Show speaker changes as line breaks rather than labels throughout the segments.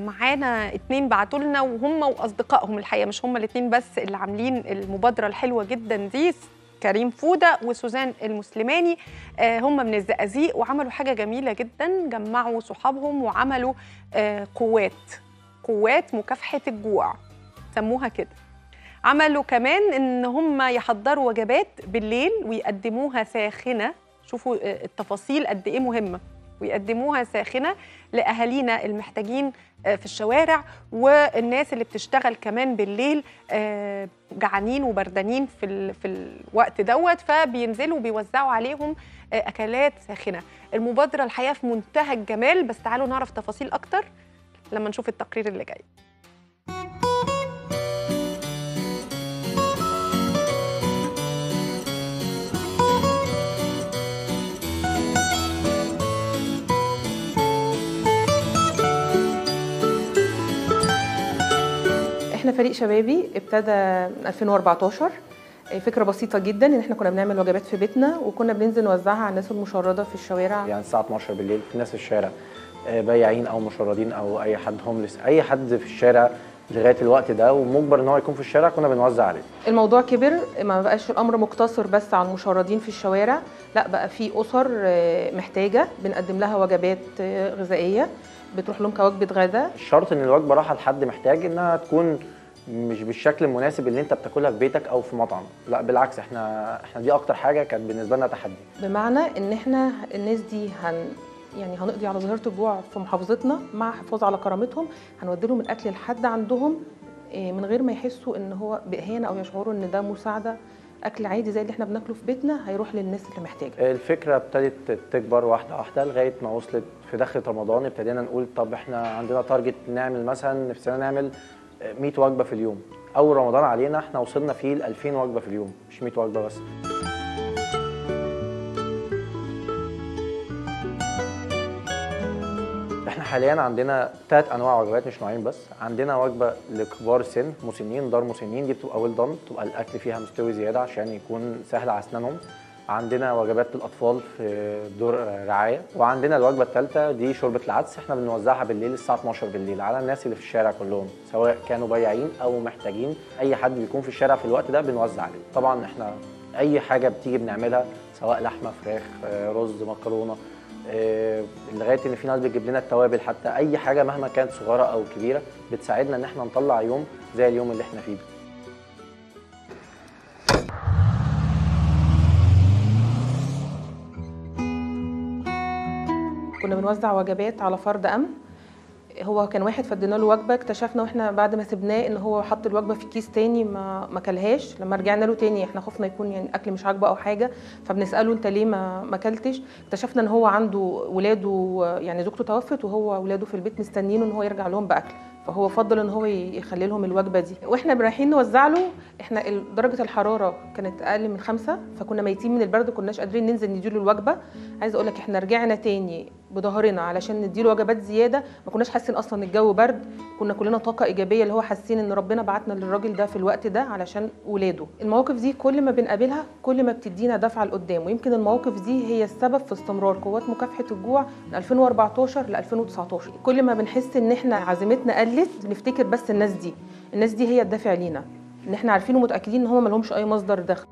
معانا اتنين بعتوا لنا وهم واصدقائهم الحقيقه مش هم الاتنين بس اللي عاملين المبادره الحلوه جدا دي كريم فوده وسوزان المسلماني آه، هم من الزقازيق وعملوا حاجه جميله جدا جمعوا صحابهم وعملوا آه، قوات قوات مكافحه الجوع سموها كده عملوا كمان ان هم يحضروا وجبات بالليل ويقدموها ساخنه شوفوا آه، التفاصيل قد ايه مهمه ويقدموها ساخنه لاهالينا المحتاجين آه، في الشوارع والناس اللي بتشتغل كمان بالليل آه، جعانين وبردانين في ال... في الوقت دوت فبينزلوا بيوزعوا عليهم آه، اكلات ساخنه المبادره الحقيقه في منتهى الجمال بس تعالوا نعرف تفاصيل اكتر لما نشوف التقرير اللي جاي
احنا فريق شبابي ابتدى من 2014 فكرة بسيطة جدا ان احنا كنا بنعمل وجبات في بيتنا وكنا بننزل نوزعها على الناس المشردة في الشوارع
يعني الساعة 12 بالليل في ناس في الشارع آه، بياعين أو مشردين أو أي حد هوملس أي حد في الشارع لغاية الوقت ده ومجبر إن هو يكون في الشارع كنا بنوزع عليه
الموضوع كبر ما بقاش الامر مقتصر بس على المشردين في الشوارع لا بقى في اسر آه، محتاجة بنقدم لها وجبات آه، غذائية بتروح لهم كوجبة غدا
الشرط إن الوجبة رايحة لحد محتاج إنها تكون مش بالشكل المناسب اللي أنت بتاكلها في بيتك أو في مطعم لا بالعكس إحنا إحنا دي أكتر حاجة كانت بالنسبة لنا تحدي
بمعنى ان احنا الناس دي هن يعني هنقضي على ظاهره الجوع في محافظتنا مع حفاظ على كرامتهم هنودي لهم الاكل لحد عندهم إيه، من غير ما يحسوا ان هو باهانه او يشعروا ان ده مساعده اكل عادي زي اللي احنا بناكله في بيتنا هيروح للناس اللي محتاجه
الفكرة ابتدت تكبر واحدة واحدة لغاية ما وصلت في دخلة رمضان ابتدينا نقول طب احنا عندنا تارجت نعمل مثلا نفسنا نعمل 100 وجبة في اليوم أول رمضان علينا احنا وصلنا فيه ل 2000 وجبة في اليوم مش 100 وجبة بس احنا حاليا عندنا ثلاث انواع وجبات مش نوعين بس عندنا وجبه لكبار السن مسنين دار مسنين دي بتبقى ويل دان بتبقى الاكل فيها مستوي زياده عشان يكون سهل على اسنانهم عندنا وجبات للاطفال في دور رعايه وعندنا الوجبه الثالثه دي شوربه العدس احنا بنوزعها بالليل الساعه 12 بالليل على الناس اللي في الشارع كلهم سواء كانوا بياعين او محتاجين اي حد بيكون في الشارع في الوقت ده بنوزع عليه طبعا احنا اي حاجه بتيجي بنعملها سواء لحمه فراخ آه، رز مكرونه آه، لغايه ان في ناس بتجيب لنا التوابل حتى اي حاجه مهما كانت صغيره او كبيره بتساعدنا ان احنا نطلع يوم زي اليوم اللي احنا فيه ده
كنا بنوزع وجبات على فرد امن هو كان واحد فدينا له وجبه اكتشفنا واحنا بعد ما سبناه ان هو حط الوجبه في كيس تاني ما ما كلهاش لما رجعنا له تاني احنا خفنا يكون يعني اكل مش عاجبه او حاجه فبنساله انت ليه ما ما اكلتش اكتشفنا ان هو عنده ولاده يعني زوجته توفت وهو ولاده في البيت مستنينه ان هو يرجع لهم باكل فهو فضل ان هو يخلي لهم الوجبه دي واحنا رايحين نوزع له احنا ال- درجه الحراره كانت اقل من خمسة فكنا ميتين من البرد كناش قادرين ننزل نديله الوجبه عايزه اقول لك احنا رجعنا تاني بظهرنا علشان نديله وجبات زياده ما كناش حاسين اصلا الجو برد كنا كلنا طاقه ايجابيه اللي هو حاسين ان ربنا بعتنا للراجل ده في الوقت ده علشان ولاده المواقف دي كل ما بنقابلها كل ما بتدينا دفعه لقدام ويمكن المواقف دي هي السبب في استمرار قوات مكافحه الجوع من 2014 ل 2019 كل ما بنحس ان احنا عزيمتنا قلت بنفتكر بس الناس دي الناس دي هي الدافع لينا ان احنا عارفين ومتاكدين ان هم ما لهمش اي مصدر دخل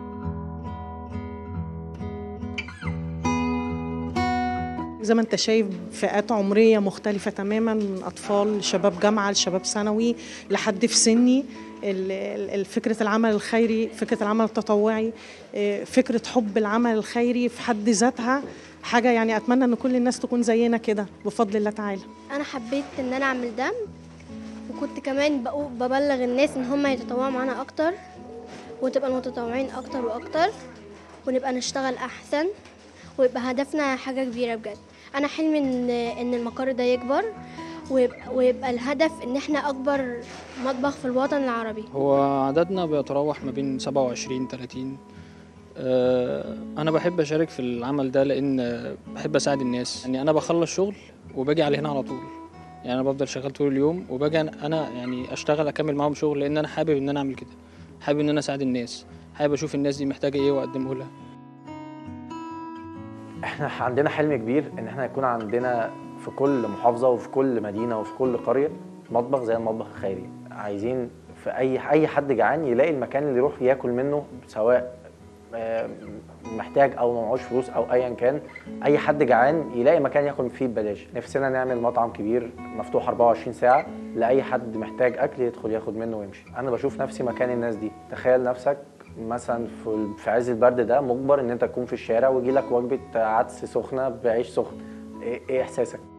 زي ما انت شايف فئات عمرية مختلفة تماما من أطفال شباب جامعة لشباب ثانوي لحد في سني ال- ال- ال- فكرة العمل الخيري فكرة العمل التطوعي اه، فكرة حب العمل الخيري في حد ذاتها حاجة يعني أتمنى أن كل الناس تكون زينا كده بفضل الله تعالى
انا حبيت ان انا اعمل ده وكنت كمان بقو- ببلغ الناس ان هم يتطوعوا معانا اكتر وتبقى المتطوعين اكتر واكتر ونبقى نشتغل احسن ويبقى هدفنا حاجه كبيره بجد انا حلمي ان ان المقر ده يكبر ويبقى, ويبقى الهدف ان احنا اكبر مطبخ في الوطن العربي
هو عددنا بيتراوح ما بين 27 30 آه، انا بحب اشارك في العمل ده لان آه، بحب اساعد الناس يعني انا بخلص شغل وباجي على هنا على طول يعني انا بفضل شغال طول اليوم وباجي انا يعني اشتغل اكمل معاهم شغل لان انا حابب ان انا اعمل كده حابب ان انا اساعد الناس حابب اشوف الناس دي محتاجه ايه واقدمه لها
احنا عندنا حلم كبير ان احنا يكون عندنا في كل محافظه وفي كل مدينه وفي كل قريه مطبخ زي المطبخ الخيري عايزين في اي اي حد جعان يلاقي المكان اللي يروح ياكل منه سواء آه، محتاج او ما معهوش فلوس او ايا كان اي حد جعان يلاقي مكان ياكل فيه ببلاش نفسنا نعمل مطعم كبير مفتوح 24 ساعه لاي حد محتاج اكل يدخل ياخد منه ويمشي انا بشوف نفسي مكان الناس دي تخيل نفسك مثلا في في عز البرد ده مجبر ان انت تكون في الشارع ويجي لك وجبه عدس سخنه بعيش سخن ايه إيه احساسك